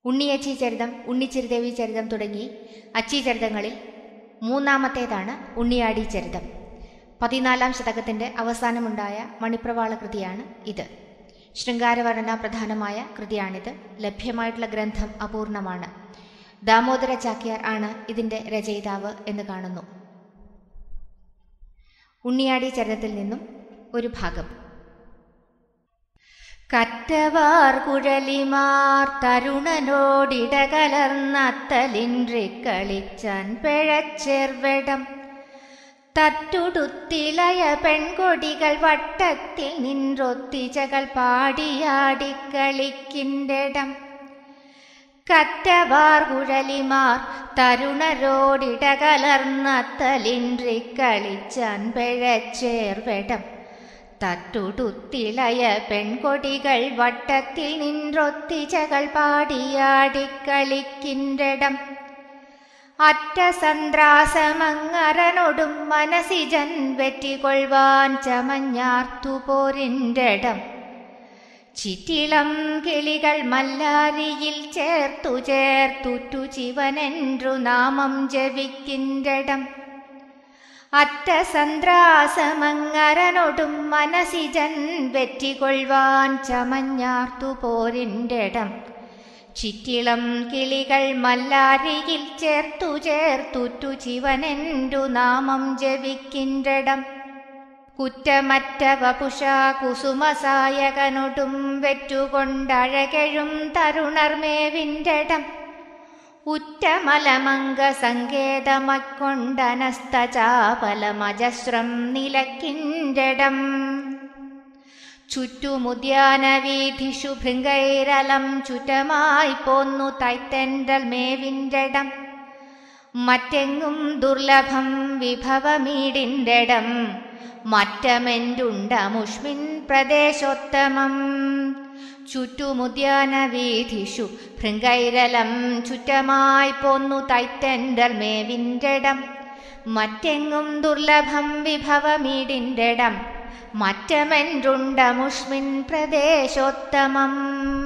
ഉണ്ണിയച്ചി ചരിതം ഉണ്ണിച്ചിരുദേവി ചരിതം തുടങ്ങി അച്ചി ചരിതങ്ങളിൽ മൂന്നാമത്തേതാണ് ഉണ്ണിയാടി ചരിതം പതിനാലാം ശതകത്തിൻ്റെ അവസാനമുണ്ടായ മണിപ്രവാള കൃതിയാണ് ഇത് ശൃംഗാരവർണ്ണന പ്രധാനമായ കൃതിയാണിത് ലഭ്യമായിട്ടുള്ള ഗ്രന്ഥം അപൂർണമാണ് ദാമോദര ചാക്യാർ ആണ് ഇതിൻ്റെ രചയിതാവ് എന്ന് കാണുന്നു ഉണ്ണിയാടി ചരിതത്തിൽ നിന്നും ഒരു ഭാഗം കറ്റവാർ കുഴലിമാർ തരുണനോടിടകലർന്നത്തലിൻറി കളിച്ചാൻ പിഴച്ചെർവടം തറ്റുടുത്തിളയ പെൺകൊടികൾ വട്ടത്തിൽ നിன்றൊത്തിച്ചകൾ പാടിയാടിക്കളിക്കിൻ്റെടം കറ്റവാർ കുഴലിമാർ തരുണരോടിടകലർന്നത്തലിൻറി കളിച്ചാൻ പിഴച്ചേർവടം തട്ടുടുത്തിളയ പെൺകൊടികൾ വട്ടത്തിൽ നിன்றൊത്തിച്ചകൾ പാടിയാടിക്കളിക്കിൻ്റെടം അറ്റ സന്ത്രാസമങ്ങരനൊടും മനസിജൻ വെറ്റിക്കൊള്ളുവാൻ ചമഞ്ഞാർത്തു പോരിൻ്റെടം ചിറ്റിളം കിളികൾ മല്ലാരിയിൽ ചേർത്തു ചേർത്തുറ്റു ശിവനെன்றു നാമം ജപിക്കിൻ്റെടം അറ്റ സന്ത്രാസമങ്ങരനൊടും മനസിജൻ വെറ്റിക്കൊള്ളുവാൻ ചമഞ്ഞാർത്തു പോരിൻ്റെടം ചിറ്റിളം കിളികൾ മല്ലാരിയിൽ ചേർത്തു ചേർത്തുറ്റു ശിവനെൻ്റു നാമം ജപിക്കിൻ്റെടം കുറ്റമറ്റ വപുഷ കുസുമസായകനൊടും വെറ്റുകൊണ്ടഴകഴും തരുണർമേവിൻ്റെടം ഉറ്റമലമംഗ സങ്കേതമക്കൊണ്ടനസ്തചാപലമജസ്രം നിലക്കിൻ്റെടം ചുറ്റുമുദ്യാനവീഥിഷു ഭൃംഗൈരലം ചുറ്റമായി പോന്നു തൈത്തെണ്ടൽ മേവിൻ്റെടം മറ്റെങ്ങും ദുർലഭം വിഭവമീടിൻ്റെടം മറ്റമെൻ്റുണ്ടമുഷ്മിൻ പ്രദേശോത്തമം ചുറ്റുമുദ്യാനവീഥിഷു ഭൃംഗൈരലം ചുറ്റമായി പോന്നു തൈത്തെണ്ടൽ മേവിൻ്റെടം മറ്റെങ്ങും ദുർലഭം വിഭവമീടിൻ്റെടം മറ്റമെൻറുണ്ടമുഷ്മിൻ പ്രദേശോത്തമം